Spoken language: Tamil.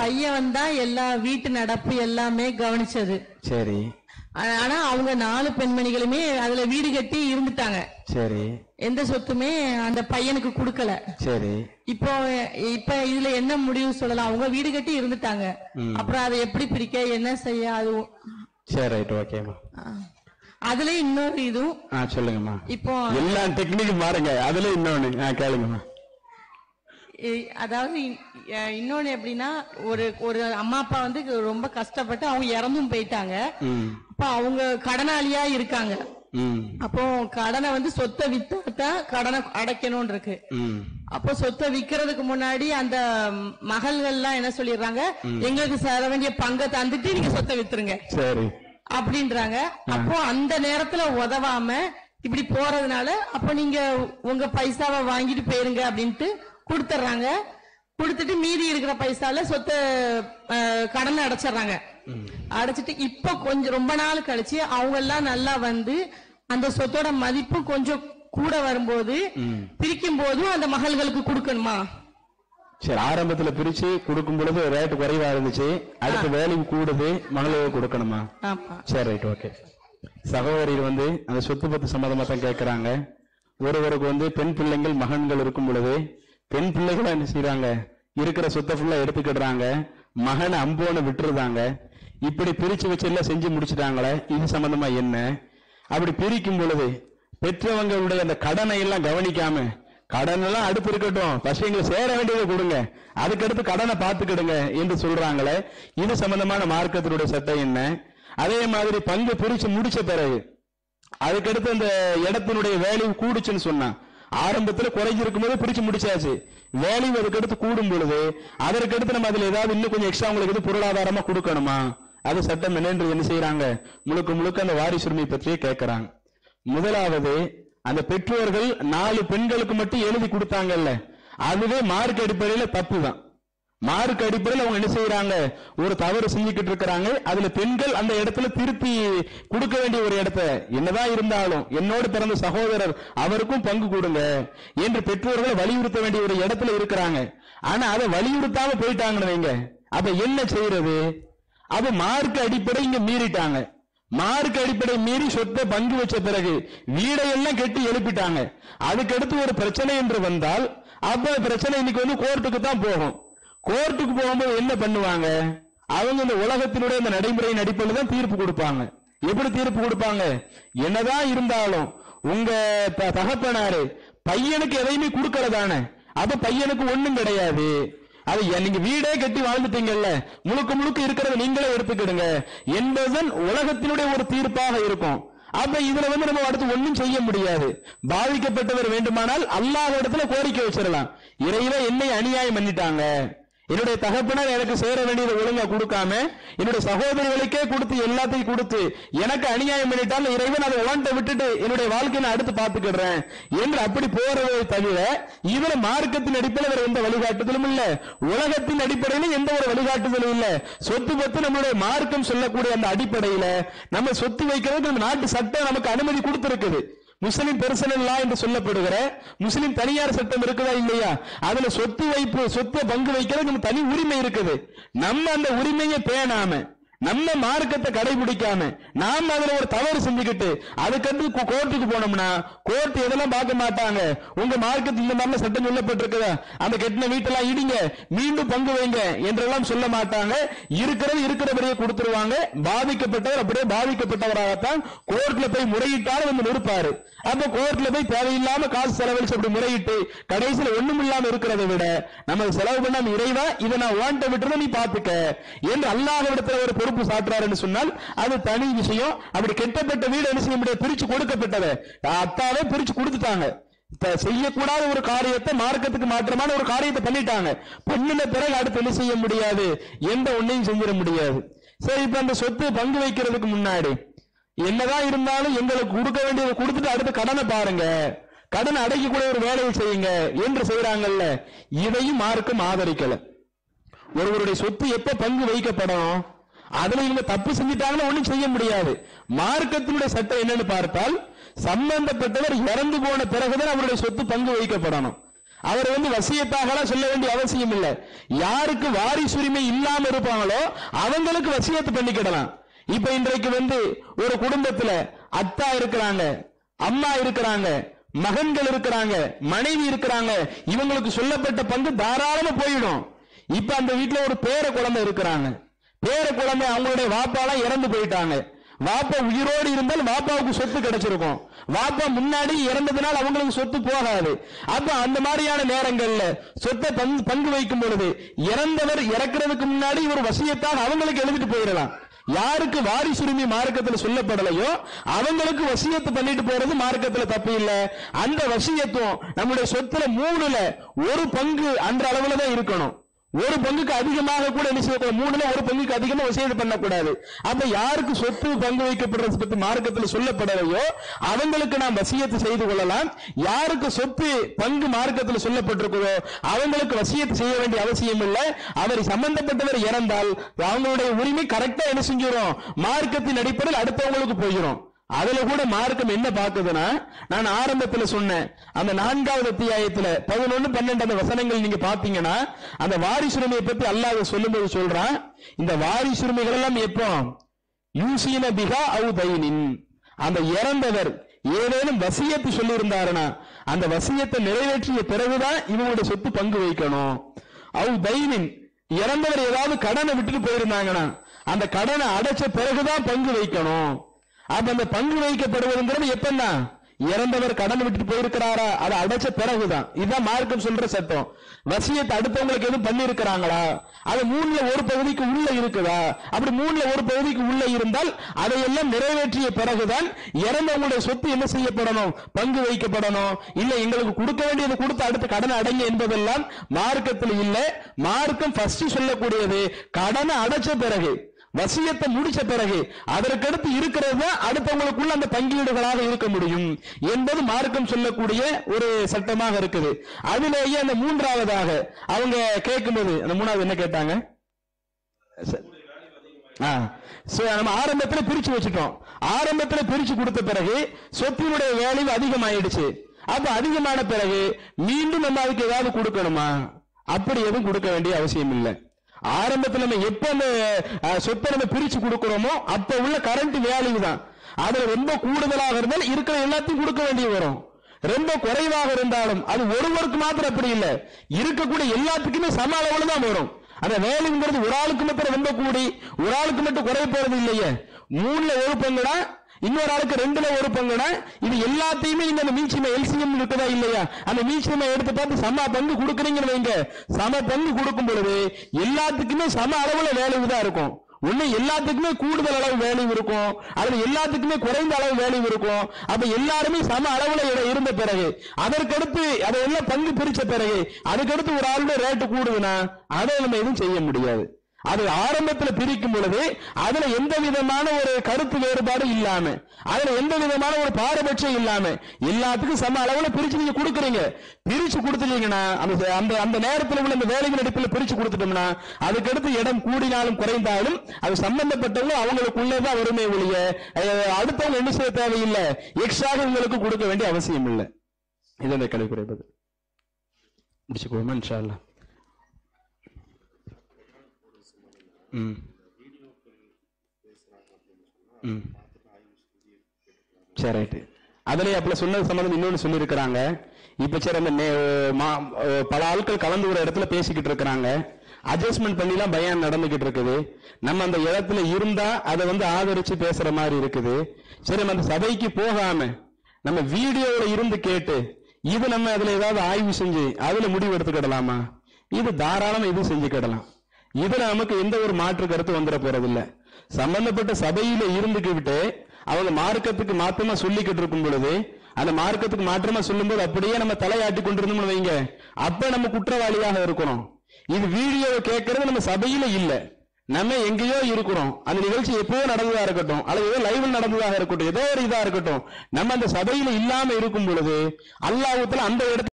பையன் தான் எல்லா வீட்டு நடப்பு எல்லாமே கவனிச்சது சரி ஆ- ஆனா அவங்க நாலு பெண்மணிகளுமே அதுல வீடு கட்டி இருந்துட்டாங்க சரி எந்த சொத்துமே அந்த பையனுக்கு கொடுக்கல சரி இப்போ இப்ப இதுல என்ன முடிவு சொல்லலாம் அவங்க வீடு கட்டி இருந்துட்டாங்க ம். அப்புறம் அதை எப்படி பிரிக்க என்ன செய்ய அது சரி ரைட் ஓகேம்மா ஆ. அதுல இன்னொரு இதுவும் ஆ சொல்லுங்கம்மா இப்போ எல்லா டெக்னிக்கும் பாருங்க அதுல இன்னொன்னு ஆ கேளுங்கம்மா இ- அதாவது இ- அஹ் இன்னொன்னு எப்படின்னா ஒரு ஒரு அம்மா அப்பா வந்து ரொம்ப கஷ்டப்பட்டு அவங்க இறந்தும் போயிட்டாங்க ம் அப்ப அவங்க கடனாளியா இருக்காங்க ம் அப்போ கடனை வந்து சொத்தை வித்தாதான் கடனை அடைக்கணும் இருக்கு ம் அப்போ சொத்தை விக்கிறதுக்கு முன்னாடி அந்த மகள்கள்லாம் என்ன சொல்லிடுறாங்க எங்களுக்கு சேர வேண்டிய பங்கை தந்துட்டு நீங்க சொத்தை வித்துருங்க சரி அப்படின்றாங்க அப்போ அந்த நேரத்துல உதவாம இப்படி போறதுனால அப்போ நீங்க உங்க பைசாவை வாங்கிட்டு போயிருங்க அப்படின்ட்டு கொடுத்துட்றாங்க கொடுத்துட்டு மீதி இருக்கிற பைசால சொத்தை அஹ், கடனை அடைச்சிடுறாங்க அடைச்சிட்டு இப்ப கொஞ்சம் ரொம்ப நாள் கழிச்சு அவங்க எல்லாம் நல்லா வந்து அந்த சொத்தோட மதிப்பு கொஞ்சம் கூட வரும்போது பிரிக்கும் போதும் அந்த மகள்களுக்கு கொடுக்கணுமா சரி ஆரம்பத்துல பிரிச்சு கொடுக்கும் பொழுது ரேட் குறைவா இருந்துச்சு அடுத்த வேலைக்கு கூடுது மகளுக்கு கொடுக்கணுமா ஆமா சரி ரைட் ஓகே சகோதரிகள் வந்து அந்த சொத்து பத்து சம்மந்தமா தான் கேட்கறாங்க ஒருவருக்கு வந்து பெண் பிள்ளைங்கள் மகன்கள் இருக்கும் பொழுது பெண் பிள்ளைகள் என்ன செய்றாங்க இருக்கிற சொத்தை ஃபுல்லா எடுத்துக்கிடுறாங்க மகனை அம்போன்னு விட்டுருதாங்க இப்படி பிரிச்சு வச்சு எல்லாம் செஞ்சு முடிச்சிட்டாங்களே இது சம்பந்தமா என்ன அப்படி பிரிக்கும் பொழுது பெற்றவங்களுடைய அந்த கடனை எல்லாம் கவனிக்காம கடன் எல்லாம் அடுத்து இருக்கட்டும் ஃபர்ஸ்ட் எங்களுக்கு சேர வேண்டியதை கொடுங்க அதுக்கடுத்து கடனை பார்த்துக்கிடுங்க என்று சொல்றாங்களே இது சம்பந்தமான மார்க்கத்தினுடைய சட்டம் என்ன அதே மாதிரி பங்கு பிரிச்சு முடிச்ச பிறகு அதுக்கடுத்து அந்த இடத்தினுடைய வேல்யூ கூடுச்சுன்னு சொன்னான் ஆரம்பத்துல குறைஞ்சிருக்கும் போது பிரிச்சு முடிச்சாச்சு வேல்யூ அதுக்கடுத்து கூடும் பொழுது அதற்கடுத்து நம்ம அதுல ஏதாவது இன்னும் கொஞ்சம் எக்ஸ்ட்ரா உங்களுக்கு எது பொருளாதாரமா கொடுக்கணுமா அது சட்டம் என்னென்று என்ன செய்யறாங்க முழுக்க முழுக்க அந்த வாரிசுரிமை பற்றியே கேட்கறாங்க முதலாவது அந்த பெற்றோர்கள் நாலு பெண்களுக்கு மட்டும் எழுதி கொடுத்தாங்கல்ல அதுவே மார்க் அடிப்படையில தப்பு தான் மார்க் அடிப்படையில் அவங்க என்ன செய்யறாங்க ஒரு தவறு செஞ்சுக்கிட்டு இருக்கிறாங்க அதுல பெண்கள் அந்த இடத்துல திருப்பி கொடுக்க வேண்டிய ஒரு இடத்த என்னதான் இருந்தாலும் என்னோடு பிறந்த சகோதரர் அவருக்கும் பங்கு கொடுங்க என்று பெற்றோர்களை வலியுறுத்த வேண்டிய ஒரு இடத்துல இருக்கிறாங்க ஆனா அதை வலியுறுத்தாம போயிட்டாங்கன்னு வைங்க அப்ப என்ன செய்யறது அது மார்க் அடிப்படை இங்க மீறிட்டாங்க மார்க் அடிப்படை மீறி சொத்தை பங்கு வச்ச பிறகு வீடையெல்லாம் கெட்டி எழுப்பிட்டாங்க அதுக்கடுத்து ஒரு பிரச்சனை என்று வந்தால் அப்ப பிரச்சனை இன்னைக்கு வந்து கோர்ட்டுக்கு தான் போகும் கோர்ட்டுக்கு போகும்போது என்ன பண்ணுவாங்க அவங்க இந்த உலகத்தினுடைய இந்த நடைமுறையின் அடிப்படையில் தான் தீர்ப்பு கொடுப்பாங்க எப்படி தீர்ப்பு கொடுப்பாங்க என்னதான் இருந்தாலும் உங்க த- தகப்பனாரு பையனுக்கு எதையுமே கொடுக்கல தானே அப்ப பையனுக்கு ஒண்ணும் கிடையாது அது எ- நீங்க வீடே கட்டி வாழ்ந்துட்டீங்கல்ல முழுக்க முழுக்க இருக்கிறத நீங்களே எடுத்துக்கிடுங்க என்பதுதான் உலகத்தினுடைய ஒரு தீர்ப்பாக இருக்கும் அப்ப இதுல வந்து நம்ம அடுத்து ஒண்ணும் செய்ய முடியாது பாதிக்கப்பட்டவர் வேண்டுமானால் அல்லாஹ் இடத்துல கோரிக்கை வச்சிடலாம் இறைவா என்னை அநியாயம் பண்ணிட்டாங்க என்னுடைய தகப்பனார் எனக்கு சேர வேண்டியதை ஒழுங்கா கொடுக்காம என்னுடைய சகோதரிகளுக்கே கொடுத்து எல்லாத்தையும் கொடுத்து எனக்கு அநியாயம் பண்ணிட்டாலும் இறைவன் அதை உலண்ட விட்டுட்டு என்னுடைய வாழ்க்கையை நான் அடுத்து பார்த்துக்கிடுறேன் என்று அப்படி போறதை தவிர இதுல மார்க்கத்தின் அடிப்படையில் வேற எந்த வழிகாட்டுதலும் இல்ல உலகத்தின் அடிப்படையில எந்த ஒரு வழிகாட்டுதலும் இல்ல சொத்து பத்து நம்மளுடைய மார்க்கம் சொல்லக்கூடிய அந்த அடிப்படையில நம்ம சொத்து வைக்கிறதுக்கு நம்ம நாட்டு சட்டம் நமக்கு அனுமதி கொடுத்திருக்குது முஸ்லிம் பெர்சனல் லா என்று சொல்லப்படுகிற முஸ்லிம் தனியார் சட்டம் இருக்குதா இல்லையா அதுல சொத்து வைப்பு சொத்தை பங்கு வைக்கிறது நம்ம தனி உரிமை இருக்குது நம்ம அந்த உரிமையை பேணாம நம்ம மார்க்கத்தை கடைபிடிக்காம நாம அதுல ஒரு தவறு செஞ்சுக்கிட்டு அதுக்கடுத்து கோ- கோர்ட்டுக்கு போனோம்னா கோர்ட் எதெல்லாம் பார்க்க மாட்டாங்க உங்க மார்க்கத்தில் இந்த மாதிரி சட்டம் சொல்லப்பட்டிருக்குதா அந்த கெட்டின வீட்டெல்லாம் இடிங்க மீண்டும் பங்கு வைங்க என்றெல்லாம் சொல்ல மாட்டாங்க இருக்கிறது இருக்கிறபடியே கொடுத்துருவாங்க பாதிக்கப்பட்டவர் அப்படியே பாதிக்கப்பட்டவராகத்தான் கோர்ட்ல போய் முறையிட்டாலும் வந்து நிற்பாரு அப்ப கோர்ட்ல போய் தேவையில்லாம காசு செலவழிச்சு அப்படி முறையிட்டு கடைசியில ஒண்ணும் இல்லாம இருக்கிறதை விட நம்ம செலவு பண்ணாம இறைவா இதை நான் ஓட்ட விட்டுறத நீ பாத்துக்க என்று அல்லாஹ்விடத்துல ஒரு பொறுப்பு சாட்டுறாருன்னு சொன்னால் அது தனி விஷயம் அப்படி கெட்டப்பட்ட வீடு என்ன செய்ய முடியாது பிரிச்சு கொடுக்கப்பட்டதை அத்தாவே பிரிச்சு கொடுத்துட்டாங்க த- செய்யக்கூடாத ஒரு காரியத்தை மார்க்கத்துக்கு மாற்றமான ஒரு காரியத்தை பண்ணிட்டாங்க பண்ணின பிறகு அடுத்து என்ன செய்ய முடியாது எந்த ஒன்னையும் செஞ்சிட முடியாது சரி இப்ப அந்த சொத்து பங்கு வைக்கிறதுக்கு முன்னாடி என்னதான் இருந்தாலும் எங்களுக்கு கொடுக்க வேண்டியதை கொடுத்துட்டு அடுத்து கடனை பாருங்க கடன் அடைக்கக்கூடிய ஒரு வேலையை செய்யுங்க என்று செய்யறாங்கல்ல இதையும் மார்க்கம் ஆதரிக்கல ஒருவருடைய சொத்து எப்ப பங்கு வைக்கப்படும் அதுல இவங்க தப்பு செஞ்சுட்டாங்கன்னா ஒண்ணும் செய்ய முடியாது மார்க்கத்தினுடைய சட்டம் என்னன்னு பார்த்தால் சம்பந்தப்பட்டவர் இறந்து போன பிறகுதான் அவருடைய சொத்து பங்கு வைக்கப்படணும் அவர் வந்து வசியத்தாகலாம் சொல்ல வேண்டிய அவசியம் இல்லை யாருக்கு வாரிசுரிமை இல்லாம இருப்பாங்களோ அவங்களுக்கு வசியத்து பண்ணிக்கிடலாம் இப்ப இன்றைக்கு வந்து ஒரு குடும்பத்துல அத்தா இருக்கிறாங்க அம்மா இருக்கிறாங்க மகன்கள் இருக்கிறாங்க மனைவி இருக்கிறாங்க இவங்களுக்கு சொல்லப்பட்ட பங்கு தாராளமா போயிடும் இப்ப அந்த வீட்டுல ஒரு பேர குழந்தை இருக்கிறாங்க பேர குழந்தை அவங்களுடைய வாப்பாலாம் இறந்து போயிட்டாங்க வாப்பா உயிரோடு இருந்தால் வாப்பாவுக்கு சொத்து கிடைச்சிருக்கும் வாப்பா முன்னாடி இறந்ததுனால அவங்களுக்கு சொத்து போகாது அப்ப அந்த மாதிரியான நேரங்கள்ல சொத்தை பங்கு பங்கு வைக்கும் பொழுது இறந்தவர் இறக்குறதுக்கு முன்னாடி இவர் வசியத்தாக அவங்களுக்கு எழுதிட்டு போயிடலாம் யாருக்கு வாரிசுரிமை மார்க்கத்துல சொல்லப்படலையோ அவங்களுக்கு வசியத்து பண்ணிட்டு போறது மார்க்கத்துல தப்பு இல்ல அந்த வசியத்துவம் நம்முடைய சொத்துல மூணுல ஒரு பங்கு அன்ற அளவுல தான் இருக்கணும் ஒரு பங்குக்கு அதிகமாக கூட என்ன செய்யக்கூடாது மூணுல ஒரு பங்குக்கு அதிகமா வசியத்து பண்ணக்கூடாது அப்ப யாருக்கு சொத்து பங்கு வைக்கப்படுறது பத்தி மார்க்கத்துல சொல்லப்படலையோ அவங்களுக்கு நாம் வசியத்து செய்து கொள்ளலாம் யாருக்கு சொத்து பங்கு மார்க்கத்துல சொல்லப்பட்டிருக்குதோ அவங்களுக்கு வசியத்து செய்ய வேண்டிய அவசியம் இல்லை அவர் சம்பந்தப்பட்டவர் இறந்தால் அவங்களுடைய உரிமை கரெக்டா என்ன செஞ்சிடும் மார்க்கத்தின் அடிப்படையில் அடுத்தவங்களுக்கு போயிடும் அதுல கூட மார்க்கம் என்ன பாக்குதுன்னா நான் ஆரம்பத்துல சொன்னேன் அந்த நான்காவது அத்தியாயத்துல பதினொன்னு பன்னெண்டு அந்த வசனங்கள் நீங்க பாத்தீங்கன்னா அந்த வாரிசுரிமையை பத்தி அல்லாஹ் சொல்லும்போது சொல்றான் இந்த வாரிசுரிமைகள் எல்லாம் எப்போ யூசீன பிகா அவு தைனின் அந்த இறந்தவர் ஏதேனும் வசியத்து சொல்லியிருந்தாருன்னா அந்த வசியத்தை நிறைவேற்றிய பிறகுதான் இவங்களுடைய சொத்து பங்கு வைக்கணும் அவு தைனின் இறந்தவர் ஏதாவது கடனை விட்டுட்டு போயிருந்தாங்கன்னா அந்த கடனை அடைச்ச பிறகுதான் பங்கு வைக்கணும் அப்ப அந்த பங்கு வைக்கப்படுவதுங்கிறது எப்பன்னா இறந்தவர் கடன் விட்டுட்டு போயிருக்கிறாரா அதை அடைச்ச பிறகுதான் இதுதான் மார்க்கம் சொல்ற சட்டம் வசியத்தை அடுத்தவங்களுக்கு எதுவும் பண்ணிருக்கிறாங்களா அது மூணுல ஒரு பகுதிக்கு உள்ள இருக்குதா அப்படி மூணுல ஒரு பகுதிக்கு உள்ள இருந்தால் அதையெல்லாம் நிறைவேற்றிய பிறகுதான் இறந்தவங்களுடைய சொத்து என்ன செய்யப்படணும் பங்கு வைக்கப்படணும் இல்ல எங்களுக்கு கொடுக்க வேண்டியது கொடுத்து அடுத்து கடனை அடைங்க என்பதெல்லாம் மார்க்கத்தில் இல்ல மார்க்கம் ஃபர்ஸ்ட் சொல்லக்கூடியது கடனை அடைச்ச பிறகு வசியத்தை முடிச்ச பிறகு அதற்கடுத்து இருக்கிறது தான் அடுத்தவங்களுக்குள்ள அந்த பங்கீடுகளாக இருக்க முடியும் என்பது மார்க்கம் சொல்லக்கூடிய ஒரு சட்டமாக இருக்குது அதிலேயே அந்த மூன்றாவதாக அவங்க கேட்கும்போது அந்த மூணாவது என்ன கேட்டாங்க ச- ஆ. சோ, நம்ம ஆரம்பத்துல பிரிச்சு வச்சுட்டோம் ஆரம்பத்துல பிரிச்சு கொடுத்த பிறகு சொத்தினுடைய வேல்யூ அதிகமாயிடுச்சு அப்ப அதிகமான பிறகு மீண்டும் நம்ம அதுக்கு ஏதாவது கொடுக்கணுமா அப்படி எதுவும் கொடுக்க வேண்டிய அவசியம் இல்லை ஆரம்பத்துல நம்ம எப்ப அந்த அஹ், சொத்தை நம்ம பிரிச்சு கொடுக்கிறோமோ அப்ப உள்ள கரண்ட் வேல்யூ தான் அதுல ரொம்ப கூடுதலாக இருந்தால் இருக்கிற எல்லாத்தையும் கொடுக்க வேண்டிய வரும் ரொம்ப குறைவாக இருந்தாலும் அது ஒருவருக்கு மாத்திரம் அப்படி இல்ல இருக்கக்கூடிய எல்லாத்துக்குமே சம அளவுல தான் வரும் அந்த வேலைங்கிறது ஒரு ஆளுக்கு மட்டும் ரொம்ப கூடி ஒரு ஆளுக்கு மட்டும் குறைய போறது இல்லையே மூணுல ஒரு பங்குனா இன்னொரு ஆளுக்கு ரெண்டுல ஒரு பங்குனா இது எல்லாத்தையுமே நீங்க அந்த மீச்சிமை எல்சிஎம் இருக்குதா இல்லையா அந்த மீச்சிமை எடுத்து பார்த்து சம பங்கு கொடுக்குறீங்கன்னு வைங்க சம பங்கு கொடுக்கும் பொழுது எல்லாத்துக்குமே சம அளவுல வேல்யூ தான் இருக்கும் ஒண்ணு எல்லாத்துக்குமே கூடுதல் அளவு வேல்யூ இருக்கும் அதுல எல்லாத்துக்குமே குறைந்த அளவு வேல்யூ இருக்கும் அப்ப எல்லாருமே சம அளவுல இட- இருந்த பிறகு அதற்கடுத்து அதை எல்லாம் பங்கு பிரிச்ச பிறகு அதுக்கடுத்து ஒரு ஆளுடைய ரேட்டு கூடுதுன்னா அதை நம்ம எதுவும் செய்ய முடியாது அது ஆரம்பத்துல பிரிக்கும் பொழுது அதுல எந்த விதமான ஒரு கருத்து வேறுபாடு இல்லாம அதுல எந்த விதமான ஒரு பாரபட்சம் இல்லாம எல்லாத்துக்கும் சம அளவுல பிரிச்சு நீங்க கொடுக்குறீங்க பிரிச்சு கொடுத்துட்டீங்கன்னா அந்த அந்த அந்த நேரத்துல உள்ள அந்த வேலைகள் அடிப்பில் பிரிச்சு கொடுத்துட்டோம்னா அதுக்கடுத்து இடம் கூடினாலும் குறைந்தாலும் அது சம்பந்தப்பட்டவங்க அவங்களுக்குள்ளதான் வருமே ஒழிய அஹ், அடுத்தவங்க என்ன செய்ய தேவையில்லை எக்ஸ்ட்ராக உங்களுக்கு கொடுக்க வேண்டிய அவசியம் இல்லை இது அந்த கல்வி குறைப்பது முடிச்சுக்கோமா இன்ஷா அல்லாஹ் ம் ம் சரி ரைட்டு அதுலயே அப்பல சொன்னது சம்பந்தம் இன்னொன்னு சொல்லியிருக்கிறாங்க இப்ப சரி அந்த நே- மா- அஹ் பல ஆட்கள் கலந்து ஒரு இடத்துல பேசிக்கிட்டு இருக்கிறாங்க அட்ஜஸ்ட்மெண்ட் பண்ணிலாம் பயான் நடந்துகிட்டு இருக்குது நம்ம அந்த இடத்துல இருந்தா அதை வந்து ஆதரிச்சு பேசுற மாதிரி இருக்குது சரி நம்ம அந்த சபைக்கு போகாம நம்ம வீடியோல இருந்து கேட்டு இது நம்ம அதுல ஏதாவது ஆய்வு செஞ்சு அதுல முடிவு எடுத்துக்கிடலாமா இது தாராளமா இது செஞ்சுக்கிடலாம் இதுல நமக்கு எந்த ஒரு மாற்று கருத்து வந்துட போறதில்ல சம்பந்தப்பட்ட சபையில இருந்துக்கிட்டு அவங்க மார்க்கத்துக்கு மாற்றமா சொல்லிக்கிட்டு இருக்கும் பொழுது அந்த மார்க்கத்துக்கு மாற்றமா சொல்லும்போது அப்படியே நம்ம தலையாட்டி கொண்டிருந்தோம்னு வைங்க அப்ப நம்ம குற்றவாளியாக இருக்கிறோம் இது வீடியோவை கேட்கறது நம்ம சபையில இல்ல நம்ம எங்கேயோ இருக்கிறோம் அந்த நிகழ்ச்சி எப்பவோ நடந்ததா இருக்கட்டும் அல்லது ஏதோ லைவ்ல நடந்ததாக இருக்கட்டும் ஏதோ ஒரு இதா இருக்கட்டும் நம்ம அந்த சபையில இல்லாம இருக்கும் பொழுது அல்லாஹ்வுத்தாலா அந்த இடத்துல